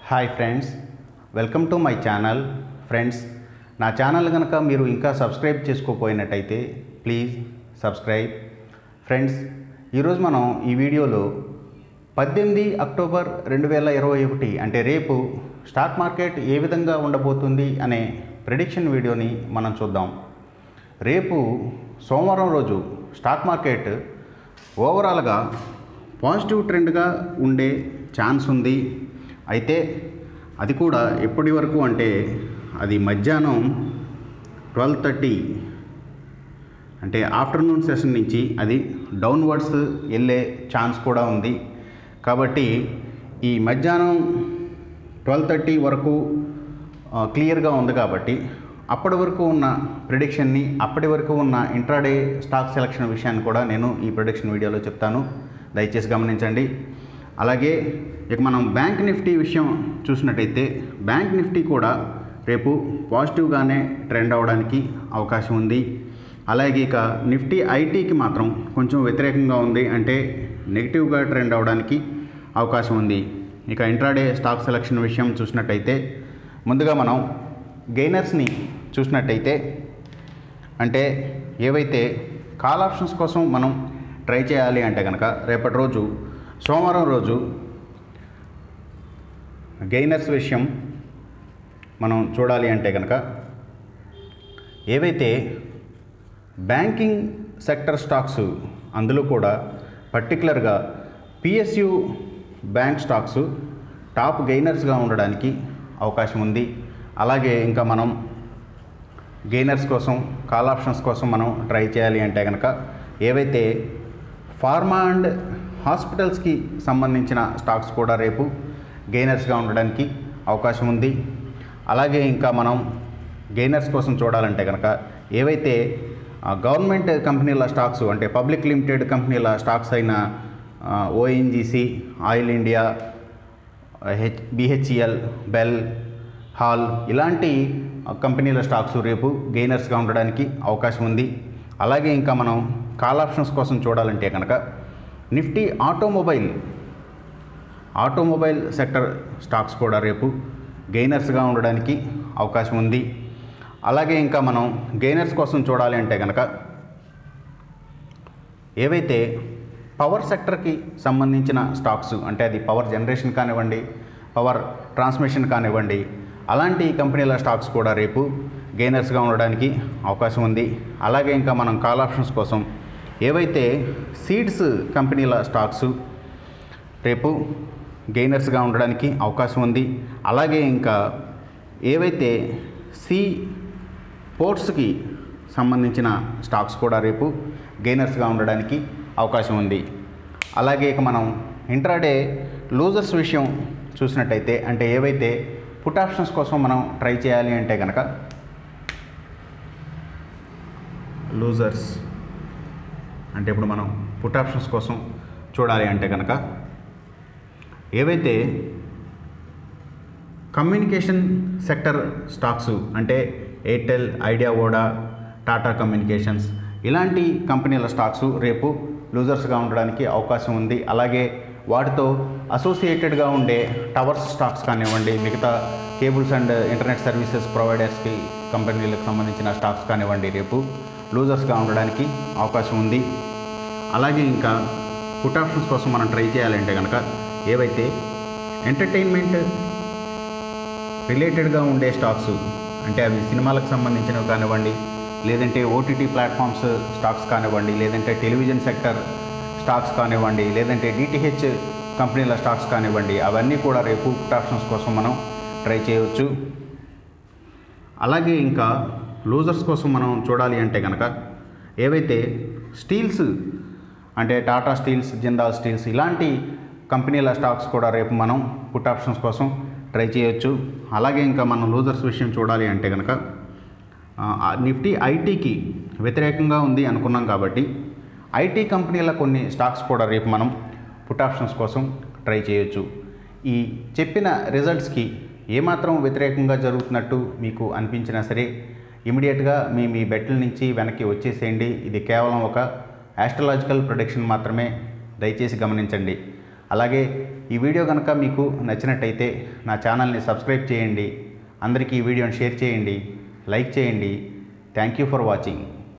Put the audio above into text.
hi friends welcome to my channel friends నా channel కనుక మీరు ఇంకా సబ్స్క్రైబ్ చేసుకోపోయినట్టయితే ప్లీజ్ సబ్స్క్రైబ్ ఫ్రెండ్స్ ఈరోజు మనం ఈ వీడియోలో పద్దెనిమిది అక్టోబర్ రెండు వేల ఇరవై ఒకటి అంటే రేపు స్టాక్ మార్కెట్ ఏ విధంగా ఉండబోతుంది అనే ప్రిడిక్షన్ వీడియోని మనం చూద్దాం రేపు సోమవారం రోజు స్టాక్ మార్కెట్ ఓవరాల్గా పాజిటివ్ ట్రెండ్గా ఉండే ఛాన్స్ ఉంది అయితే అది కూడా ఎప్పటి వరకు అంటే అది మధ్యాహ్నం ట్వెల్వ్ థర్టీ అంటే ఆఫ్టర్నూన్ సెషన్ నుంచి అది డౌన్వర్డ్స్ వెళ్ళే ఛాన్స్ కూడా ఉంది కాబట్టి ఈ మధ్యాహ్నం ట్వెల్వ్ థర్టీ వరకు ఆ, క్లియర్గా ఉంది కాబట్టి అప్పటి వరకు ఉన్న ప్రిడిక్షన్ని అప్పటి వరకు ఉన్న ఇంట్రాడే స్టాక్ సెలక్షన్ విషయాన్ని కూడా నేను ఈ ప్రిడిక్షన్ వీడియోలో చెప్తాను దయచేసి గమనించండి అలాగే ఇక మనం బ్యాంక్ నిఫ్టీ విషయం చూసినట్టయితే బ్యాంక్ నిఫ్టీ కూడా రేపు పాజిటివ్గానే ట్రెండ్ అవ్వడానికి అవకాశం ఉంది అలాగే ఇక నిఫ్టీ ఐటీకి మాత్రం కొంచెం వ్యతిరేకంగా ఉంది అంటే నెగిటివ్గా ట్రెండ్ అవ్వడానికి అవకాశం ఉంది ఇక ఇంట్రాడే స్టాక్ సెలక్షన్ విషయం చూసినట్టయితే ముందుగా మనం గెయినర్స్ని చూసినట్టయితే అంటే ఏవైతే కాల్ ఆప్షన్స్ కోసం మనం ట్రై చేయాలి అంటే కనుక రేపటి రోజు సోమవారం రోజు గెయినర్స్ విషయం మనం చూడాలి అంటే కనుక ఏవైతే బ్యాంకింగ్ సెక్టర్ స్టాక్స్ అందులో కూడా పర్టికులర్గా పిఎస్యు బ్యాంక్ స్టాక్స్ టాప్ గెయినర్స్గా ఉండడానికి అవకాశం ఉంది అలాగే ఇంకా మనం గెయినర్స్ కోసం కాల్ ఆప్షన్స్ కోసం మనం ట్రై చేయాలి అంటే కనుక ఏవైతే ఫార్మా అండ్ హాస్పిటల్స్కి సంబంధించిన స్టాక్స్ కూడా రేపు గెయినర్స్గా ఉండడానికి అవకాశం ఉంది అలాగే ఇంకా మనం గెయినర్స్ కోసం చూడాలంటే కనుక ఏవైతే ఆ, గవర్నమెంట్ కంపెనీల స్టాక్స్ అంటే పబ్లిక్ లిమిటెడ్ కంపెనీల స్టాక్స్ అయిన ONGC oil India H BHEL BEL HAL ఇలాంటి ఆ, కంపెనీల స్టాక్స్ రేపు గెయినర్స్గా ఉండడానికి అవకాశం ఉంది అలాగే ఇంకా మనం కాల్ ఆప్షన్స్ కోసం చూడాలంటే కనుక Nifty automobile automobile sector stocks కూడా రేపు గెయినర్స్గా ఉండడానికి అవకాశం ఉంది అలాగే ఇంకా మనం గెయినర్స్ కోసం చూడాలి అంటే కనుక ఏవైతే పవర్ సెక్టర్కి సంబంధించిన స్టాక్స్ అంటే అది పవర్ జనరేషన్ కానివ్వండి పవర్ ట్రాన్స్మిషన్ కానివ్వండి అలాంటి కంపెనీల స్టాక్స్ కూడా రేపు గెయినర్స్గా ఉండడానికి అవకాశం ఉంది అలాగే ఇంకా మనం కాల్ ఆప్షన్స్ కోసం ఏవైతే సీడ్స్ కంపెనీల స్టాక్స్ రేపు గెయినర్స్గా ఉండడానికి అవకాశం ఉంది అలాగే ఇంకా ఏవైతే సి పోర్ట్స్కి సంబంధించిన స్టాక్స్ కూడా రేపు గెయినర్స్గా ఉండడానికి అవకాశం ఉంది అలాగే ఇక మనం ఇంట్రాడే లూజర్స్ విషయం చూసినట్టయితే అంటే ఏవైతే పుట్ ఆప్షన్స్ కోసం మనం ట్రై చేయాలి అంటే కనుక లూజర్స్ అంటే ఇప్పుడు మనం పుట్ ఆప్షన్స్ కోసం చూడాలి అంటే కనుక ఏవైతే కమ్యూనికేషన్ సెక్టర్ స్టాక్స్ అంటే ఎయిర్టెల్ ఐడియా ఓడా టాటా కమ్యూనికేషన్స్ ఇలాంటి కంపెనీల స్టాక్స్ రేపు లూజర్స్గా ఉండడానికి అవకాశం ఉంది అలాగే వాటితో అసోసియేటెడ్గా ఉండే టవర్స్ స్టాక్స్ కానివ్వండి మిగతా కేబుల్స్ అండ్ ఇంటర్నెట్ సర్వీసెస్ ప్రొవైడర్స్కి కంపెనీలకు సంబంధించిన స్టాక్స్ కానివ్వండి రేపు లూజర్స్గా ఉండడానికి అవకాశం ఉంది అలాగే ఇంకా పుట్ ఆప్షన్స్ కోసం మనం ట్రై చేయాలంటే కనుక ఏవైతే ఎంటర్టైన్మెంట్ రిలేటెడ్గా ఉండే స్టాక్స్ అంటే అవి సినిమాలకు సంబంధించినవి కానివ్వండి లేదంటే ఓటీటీ ప్లాట్ఫామ్స్ స్టాక్స్ కానివ్వండి లేదంటే టెలివిజన్ సెక్టర్ స్టాక్స్ కానివ్వండి లేదంటే డిటిహెచ్ కంపెనీల స్టాక్స్ కానివ్వండి అవన్నీ కూడా రేపు పుట్ ఆప్షన్స్ కోసం మనం ట్రై చేయవచ్చు అలాగే ఇంకా లూజర్స్ కోసం మనం చూడాలి అంటే కనుక ఏవైతే స్టీల్స్ అంటే టాటా స్టీల్స్ జిందాల్ స్టీల్స్ ఇలాంటి కంపెనీల స్టాక్స్ కూడా రేపు మనం పుట్ ఆప్షన్స్ కోసం ట్రై చేయొచ్చు అలాగే ఇంకా మనం లూజర్స్ విషయం చూడాలి అంటే కనుక ఆ, నిఫ్టీ ఐటీకి వ్యతిరేకంగా ఉంది అనుకున్నాం కాబట్టి ఐటీ కంపెనీల కొన్ని స్టాక్స్ కూడా రేపు మనం పుట్ ఆప్షన్స్ కోసం ట్రై చేయొచ్చు ఈ చెప్పిన రిజల్ట్స్కి ఏమాత్రం వ్యతిరేకంగా జరుగుతున్నట్టు మీకు అనిపించినా సరే ఇమీడియట్గా మీ మీ బెట్ల నుంచి వెనక్కి వచ్చేసేయండి ఇది కేవలం ఒక ఆస్ట్రలాజికల్ ప్రొడిక్షన్ మాత్రమే దయచేసి గమనించండి అలాగే ఈ వీడియో కనుక మీకు నచ్చినట్టయితే నా ఛానల్ని సబ్స్క్రైబ్ చేయండి అందరికీ ఈ వీడియోని షేర్ చేయండి లైక్ చేయండి థ్యాంక్ యూ ఫర్ వాచింగ్